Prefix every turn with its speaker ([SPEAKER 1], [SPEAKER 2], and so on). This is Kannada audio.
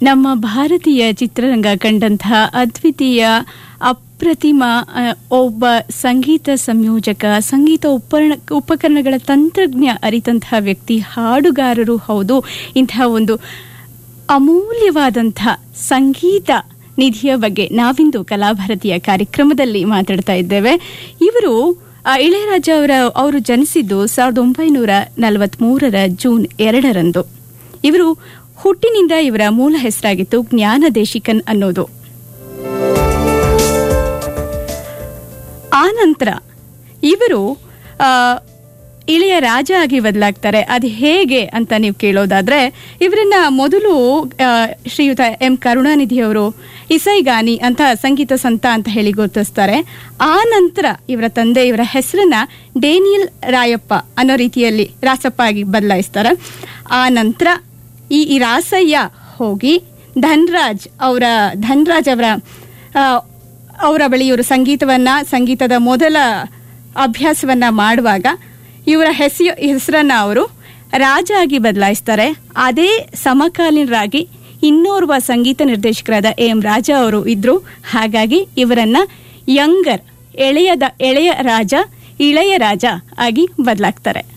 [SPEAKER 1] ನಮ್ಮ ಭಾರತೀಯ ಚಿತ್ರರಂಗ ಕಂಡಂತಹ ಅದ್ವಿತೀಯ ಅಪ್ರತಿಮ ಆ, ಒಬ್ಬ ಸಂಗೀತ ಸಂಯೋಜಕ ಸಂಗೀತ ಉಪಕರಣ ಉಪಕರಣಗಳ ತಂತ್ರಜ್ಞ ಅರಿತಂತಹ ವ್ಯಕ್ತಿ ಹಾಡುಗಾರರು ಹೌದು ಇಂತಹ ಒಂದು ಅಮೂಲ್ಯವಾದಂಥ ಸಂಗೀತ ನಿಧಿಯ ಬಗ್ಗೆ ನಾವಿಂದು ಕಲಾಭಾರತಿಯ ಕಾರ್ಯಕ್ರಮದಲ್ಲಿ ಮಾತಾಡ್ತಾ ಇದ್ದೇವೆ ಇವರು ಆ, ಇಳೆಯರಾಜ ಅವರ ಅವರು ಜನಿಸಿದ್ದು ಸಾವಿರದ ಒಂಬೈನೂರ ನಲವತ್ಮೂರರ ಜೂನ್ ಎರಡರಂದು ಇವರು ಹುಟ್ಟಿನಿಂದ ಇವರ ಮೂಲ ಹೆಸರಾಗಿತ್ತು ಜ್ಞಾನ ದೇಶಿಕನ್ ಅನ್ನೋದು ಆ ನಂತರ ಇವರು ಆ, ಇಳೆಯ ರಾಜ ಆಗಿ ಬದಲಾಗ್ತಾರೆ ಅದು ಹೇಗೆ ಅಂತ ನೀವು ಕೇಳೋದಾದ್ರೆ ಇವರನ್ನ ಮೊದಲು ಆ, ಶ್ರೀಯುತ ಎಂ ಕರುಣಾನಿಧಿ ಅವರು ಇಸೈಗಾನಿ ಅಂತ ಸಂಗೀತ ಸಂತ ಅಂತ ಹೇಳಿ ಗುರುತಿಸ್ತಾರೆ ಆ ನಂತರ ಇವರ ತಂದೆ ಇವರ ಹೆಸರನ್ನ ಡೇನಿಯಲ್ ರಾಯಪ್ಪ ಅನ್ನೋ ರೀತಿಯಲ್ಲಿ ರಾಸಪ್ಪ ಆಗಿ ಬದಲಾಯಿಸ್ತಾರೆ ಆ ನಂತರ ಈ ಈ ರಾಸಯ್ಯ ಹೋಗಿ ಧನ್ರಾಜ್ ಅವರ ಧನ್ರಾಜ್ ಅವರ ಆ, ಅವರ ಬಳಿ ಇವರು ಸಂಗೀತವನ್ನ ಸಂಗೀತದ ಮೊದಲ ಅಭ್ಯಾಸವನ್ನ ಮಾಡುವಾಗ ಇವರ ಹೆಸರು ಹೆಸರನ್ನ ಅವರು ರಾಜ ಆಗಿ ಬದಲಾಯಿಸ್ತಾರೆ ಅದೇ ಸಮಕಾಲೀನರಾಗಿ ಇನ್ನೋರ್ವ ಸಂಗೀತ ನಿರ್ದೇಶಕರಾದ ಎ ಎಂ ರಾಜ ಅವರು ಇದ್ರು ಹಾಗಾಗಿ ಇವರನ್ನ ಯಂಗರ್ ಎಳೆಯದ ಎಳೆಯ ರಾಜ ಇಳೆಯ ರಾಜ ಆಗಿ ಬದಲಾಗ್ತಾರೆ